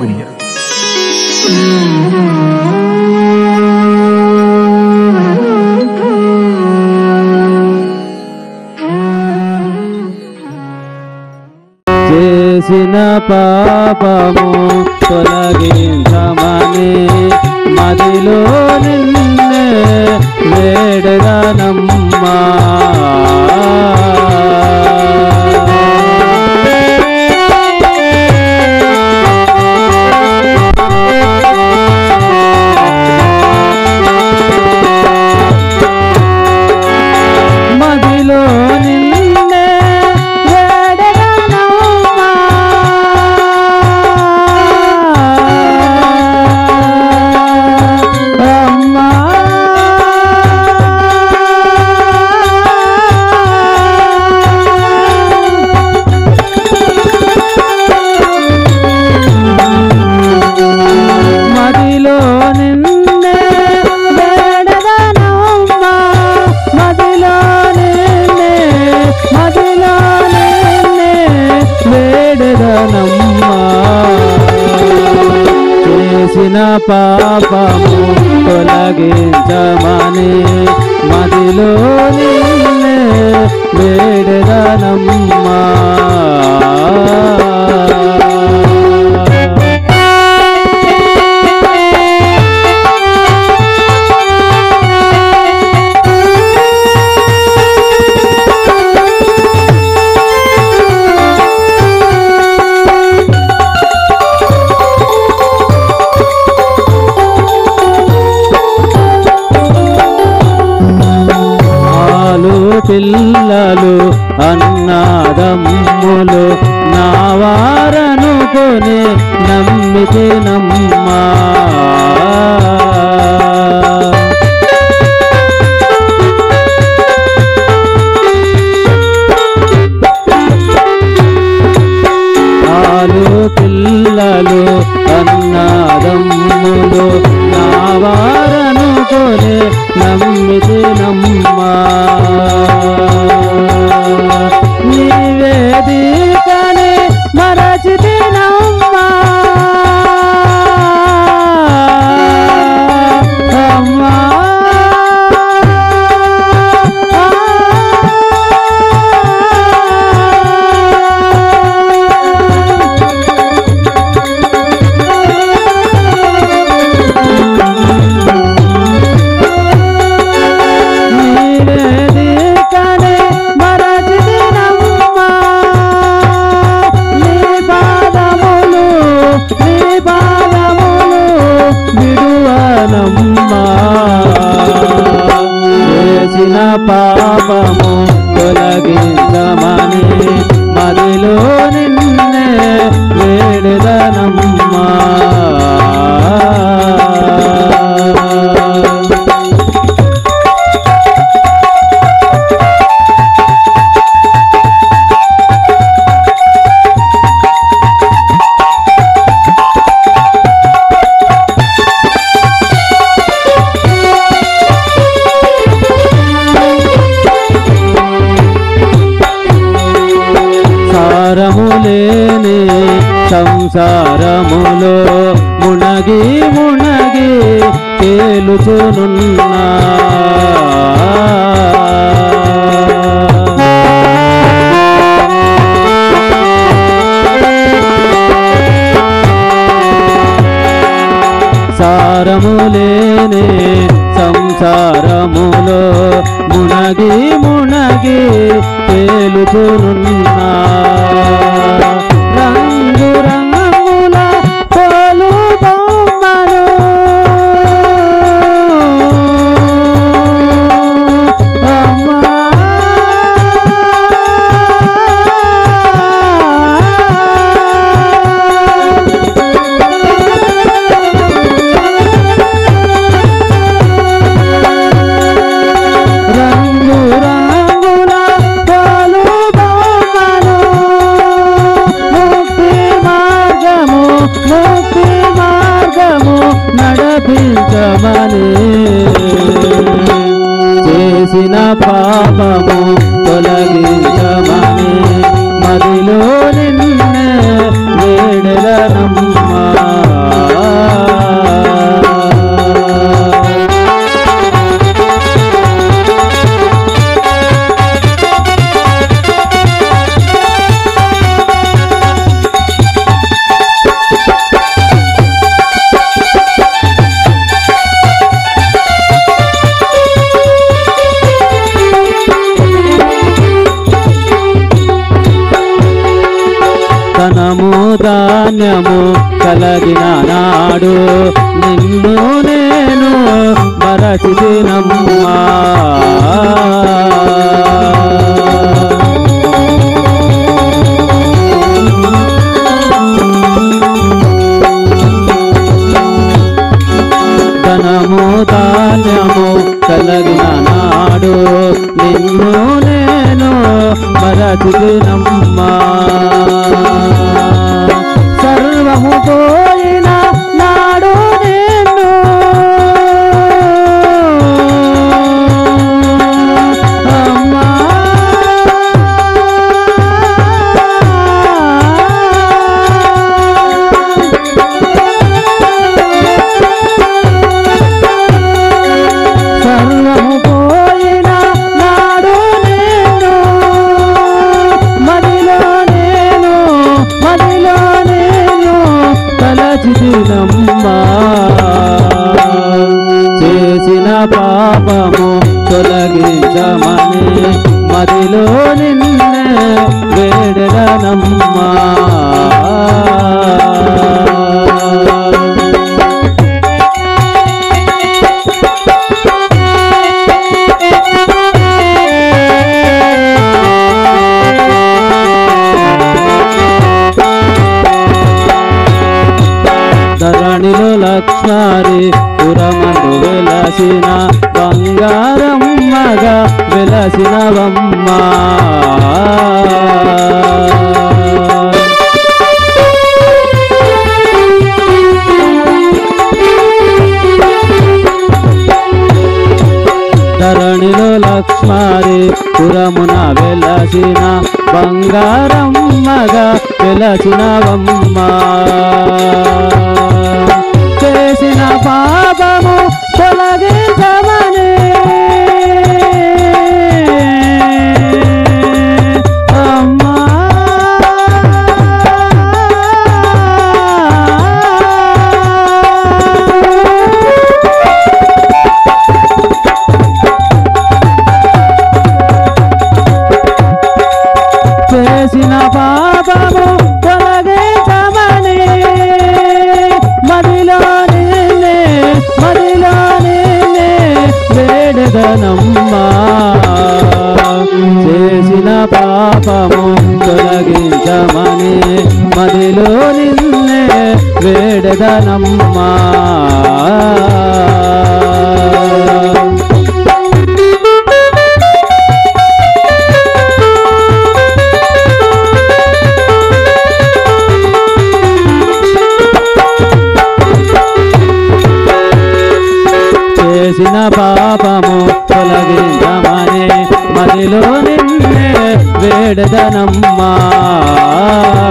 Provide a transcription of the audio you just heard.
Souvenir. చేసిన పాపము తొలగించమని మదిలో నిన్నే వేడగానమ్మా మదిలో నిన్నే వేడగానమ్మా అమ్మా మదిలో నిన్నే వేడగానమ్మా మదిలో నిన్నే మదిలో నిన్నే వేడగానమ్మా చేసిన పాపము తొలగించమని మదిలో నిన్నే వేడగానమ్మా ఆలు పిల్లలు అన్నదమ్ములు నా వారనుకొని నమ్మితే నమ్మా ఆలు పిల్లలు అన్నదమ్ములు నా వారనుకొని నమ్మితే నమ్మా నివేదికనే మరచితే నమ్మా అమ్మా నివేదికనే మరచితే నమ్మా నీ పాదములు నీ పాదములు విడువనమ్మా చేసిన పాపము తొలగించమని మదిలో నిన్నే వేడుదనమ్మా సారము లేని సంసారములో మునగి మునగి తేలుచునున్నా సారము లేని సంసారములో మునగి మునగి తేలుచునున్నా రంగు రంగుల పోలు బొమ్మలు అమ్మా రంగు రంగుల పాలు బొమ్మలు ముక్తి మార్గము ముక్తి మార్గము నడపించమని చేసిన పాపము తొలగించమని మదిలో నిన్నే వేడలనమ్మా ధాన్యము కలిగిన నాడు నిన్ను నేను మరచినమ్మా ధనము ధాన్యము కలిగిన నాడు నిన్ను నేను మరచినమ్మా సర్వము పోయిన నాడు నిన్ను అమ్మా సర్వము పోయిన నాడు నేను మదిలో నేను మదిలో నేను తలచినమ్మా చేసిన పాపము తొలగించమని మదిలో నిన్నే వేడదనమ్మా ధరణిలో లక్ష్మారి పురమందు వెలసిన బంగారమ్మగా వెలసినవమ్మా ధరణిలో లక్ష్మారి పురమున వెలసిన బంగారమ్మగా వెలసినవమ్మా చేసిన పాపము తొలగించమని అమ్మా చేసిన పాపము తొలగించమని మదిలో నిన్నే మదిలో నిన్నే వేడదనమ్మా చేసిన పాపము తొలగించమని మదిలో నిన్నే వేడదనమ్మా చేసిన పాపము తొలగించమని మదిలో నిన్నే వేడదనమ్మా